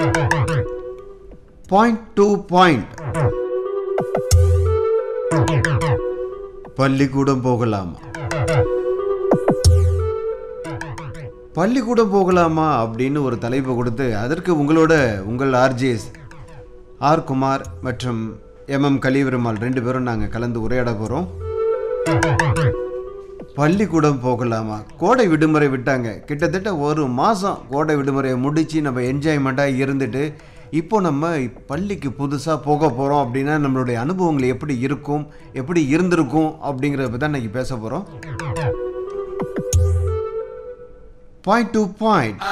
point two point பள்ளிக்கூடம் போகலாமா பள்ளிக்கூடம் போகலாமா அப்படின்னு ஒரு தலைப்பு கொடுத்து அதற்கு உங்களோட உங்கள் ஆர்ஜேஸ் ஆர் குமார் மற்றும் எம்எம் கலிபெருமாள் ரெண்டு பேரும் நாங்கள் கலந்து உரையாட போகிறோம் பள்ளிக்கூடம் போகலாமா கோடை விடுமுறை விட்டாங்க கிட்டத்தட்ட ஒரு மாதம் கோடை விடுமுறையை முடித்து நம்ம என்ஜாய்மெண்ட்டாக இருந்துட்டு இப்போ நம்ம பள்ளிக்கு புதுசாக போக போகிறோம் அப்படின்னா நம்மளுடைய அனுபவங்கள் எப்படி இருக்கும் எப்படி இருந்திருக்கும் அப்படிங்கிறத பற்றி தான் இன்னைக்கு பேச போகிறோம் பாயிண்ட் டு பாயிண்ட்